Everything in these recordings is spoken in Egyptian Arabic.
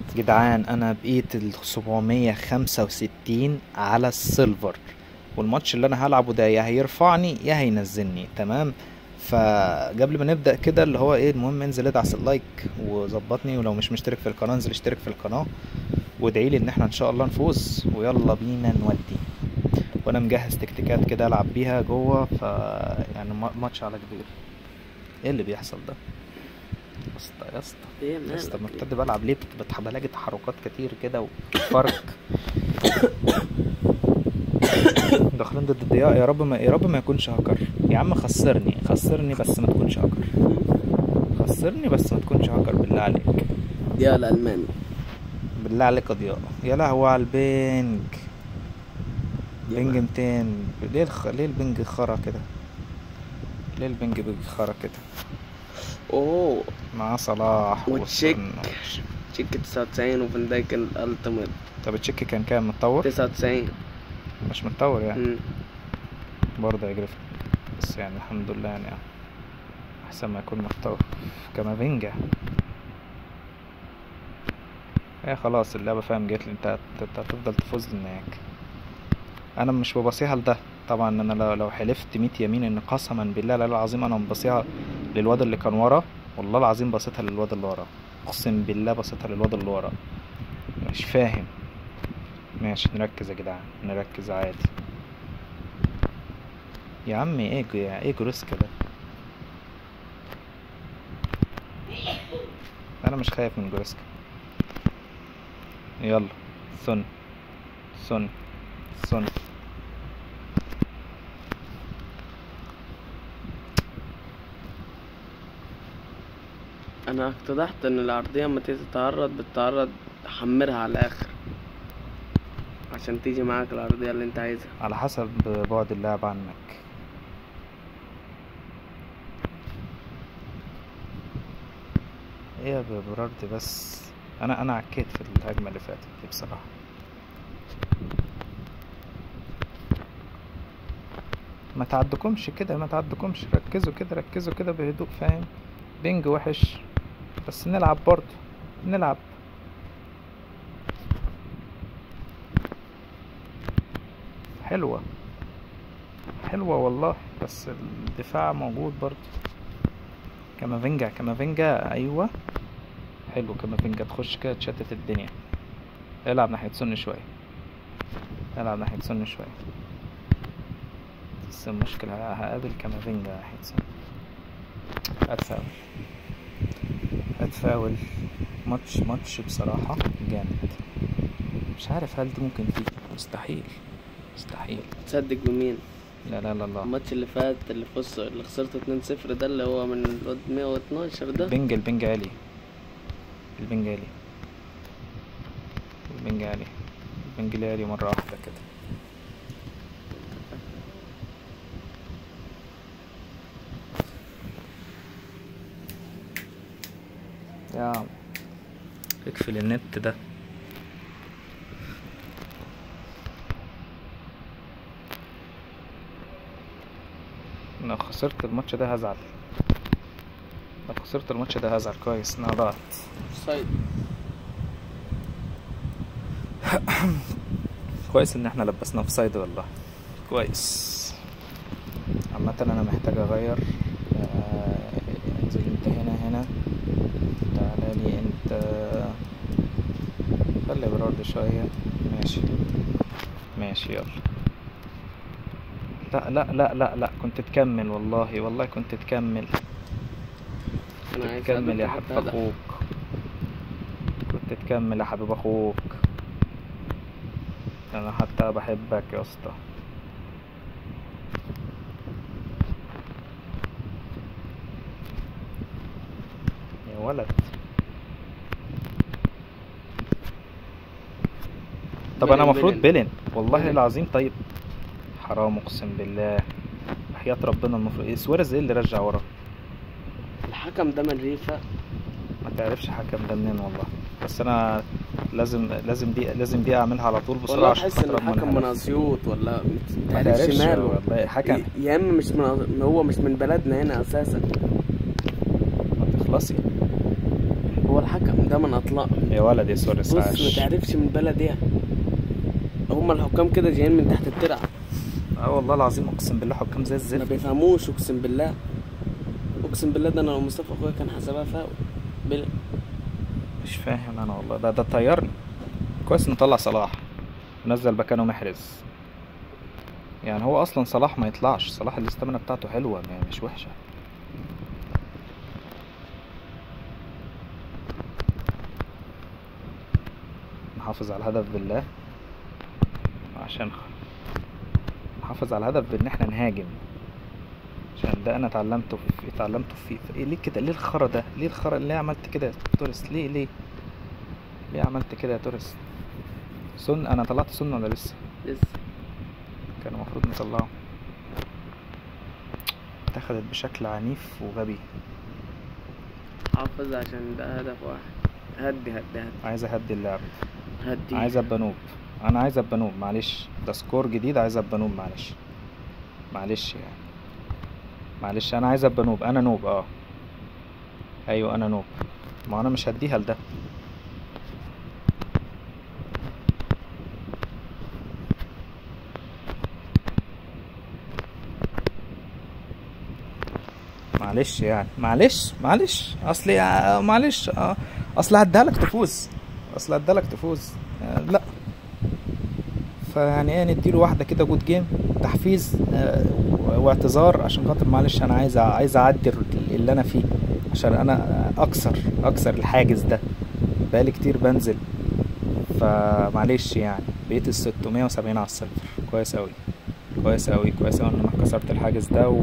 جدعان انا بقيت ال 765 على السيلفر والماتش اللي انا هلعبه ده يا هيرفعني يا هينزلني تمام فقبل ما نبدأ كده اللي هو ايه المهم انزل ادعس اللايك وظبطني ولو مش مشترك في القناة انزل اشترك في القناة وادعي لي ان احنا ان شاء الله نفوز ويلا بينا نودي وانا مجهز تكتيكات كده العب بيها جوه ف يعني ما- ماتش على كبير ايه اللي بيحصل ده يا اسطى يا اسطى ايه يا اسطى مالك ببتدي بلعب ليه بت- بت- بلاقي تحركات كتير كده وفرق داخلين ضد الضياء يا رب ما يا رب ما يكونش هاكر يا عم خسرني خسرني بس ما تكونش هاكر خسرني بس ما تكونش هاكر بالله عليك دي الالماني بالله عليك يا ضياء يا لهوي على البنج بنج 200 ليه الخ... ليه البنج خرا كده ليه البنج بيجي خرا كده اوه مع صلاح وتشيك. وسون. تشيك 99 وفان دايك الالتيميت طب التشيك كان كام متطور 99 مش متطور يعني مم. برضه يجرف بس يعني الحمد لله يعني احسن ما يكون متطور كامافينجا ايه خلاص اللعبة فاهم جت لي انت هت- انت هتفضل تفوز للنهاية انا مش ببصيها لده طبعا انا لو, لو حلفت ميت يمين ان قسما بالله العلي العظيم انا مبصيها للواد اللي كان ورا والله العظيم بصيتها للواد اللي ورا اقسم بالله بصيتها للواد اللي ورا مش فاهم ماشي نركز يا جدعان نركز عادي يا عمي ايه جو- ايه جروسكا ده انا مش خايف من جروسكا يلا سن سن سن انا اقترحت ان العرضية لما تيجي تتعرض بتتعرض حمرها على الاخر عشان تيجي معاك العرضية اللي انت عايزها على حسب بعد اللاعب عنك ايه يا برارد بس انا انا عكيت في الهجمه اللي فاتت دي بصراحه ما تعدكمش كده ما تعدكمش ركزوا كده ركزوا كده بهدوء فاهم بينج وحش بس نلعب برضه نلعب حلوة حلوة والله بس الدفاع موجود برضه كامافينجا كامافينجا ايوه حلو كامافينجا تخش كده تشتت الدنيا العب ناحية سن شوية العب ناحية سن شوية بس المشكلة هقابل كامافينجا ناحية سن هتفاول هتفاول ماتش ماتش بصراحة جامد مش عارف هل دي ممكن تيجي مستحيل مستحيل تصدق بمين لا لا لا لا الماتش اللي فات اللي فزت اللي خسرت 2-0 ده اللي هو من الواد 112 ده البنج البنج عالي البنج عالي البنج عالي البنج عالي مرة واحدة كده يا عم اقفل النت ده لو خسرت الماتش ده هزعل لو خسرت الماتش ده هزعل كويس انا ضاعت سايد كويس ان احنا لبسنا في سايد والله كويس عامة انا محتاج اغير آه، انزل انت هنا هنا تعالى لي انت خلي برارد شوية ماشي ماشي يلا لا لا لا لا لا كنت تكمل والله والله كنت تكمل انا عايز تكمل يا أحط حبيب هدف. اخوك كنت تكمل يا حبيب اخوك انا حتى بحبك يا اسطى يا ولد طب انا بيلن- مفروض بيلن. بلن والله بيلن. العظيم طيب حرام اقسم بالله وحياة ربنا المفروض إيه سواريز ايه اللي رجع ورا الحكم ده من ريفا ما تعرفش حكم ده منين والله بس انا لازم لازم دي لازم دي اعملها على طول بسرعه والله عشان تحس ان خاطر أضمن الحكم من الهدف. اسيوط ولا ما متعرفش تعرفش ماله والله حكم يا اما مش من هو مش من بلدنا هنا اساسا ما تخلصي هو الحكم ده من اطلقهم يا ولد يا سوريس بص ما عاش تعرفش من بلد ايه هما الحكام كده جايين من تحت الترعه اه والله العظيم اقسم بالله حكام زي ما الزفت بيفهموش اقسم بالله اقسم بالله ده انا لو مصطفى اخويا كان حسبها فاول بلا مش فاهم انا والله ده ده طيرني كويس انه طلع صلاح ونزل مكانه محرز يعني هو اصلا صلاح ما يطلعش صلاح الاستامينا بتاعته حلوه يعني مش وحشه نحافظ على الهدف بالله عشان نحافظ على الهدف بان احنا نهاجم عشان ده انا اتعلمته في اتعلمته في في- إيه ليه كده ليه الخرا ده ليه الخرا ليه عملت كده يا توريس ليه ليه ليه عملت كده يا توريس سن انا طلعت سن ولا لسه لسه كان المفروض نطلعه اتخذت بشكل عنيف وغبي حافظ عشان ده هدف واحد هدي هدي هدي عايز اهدي اللعب هدي عايز ابقى نوب انا عايز ابقى نوب معلش ده سكور جديد عايز ابقى نوب معلش معلش يعني معلش انا عايز ابقى نوب انا نوب اه ايوه انا نوب ما انا مش هديها لده معلش يعني معلش معلش اصل آه، معلش آه، اصل هديها لك تفوز اصل هديها لك تفوز آه، لا فيعني ايه نديله واحده كده جود جيم تحفيز آه، واعتذار عشان خاطر معلش انا عايز عايز اعدي اللي انا فيه عشان انا اكسر اكسر الحاجز ده بقالي كتير بنزل فمعلش يعني بقيت ال 670 على الصفر كويس اوي كويس اوي كويس اوي ان انا كسرت الحاجز ده و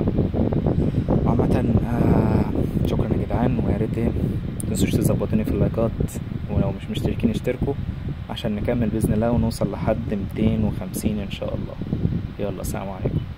عامة آه شكرا يا جدعان ويا ريت ايه متنسوش تظبطوني في اللايكات ولو مش مشتركين اشتركوا عشان نكمل بإذن الله ونوصل لحد 250 إن شاء الله يلا سلام عليكم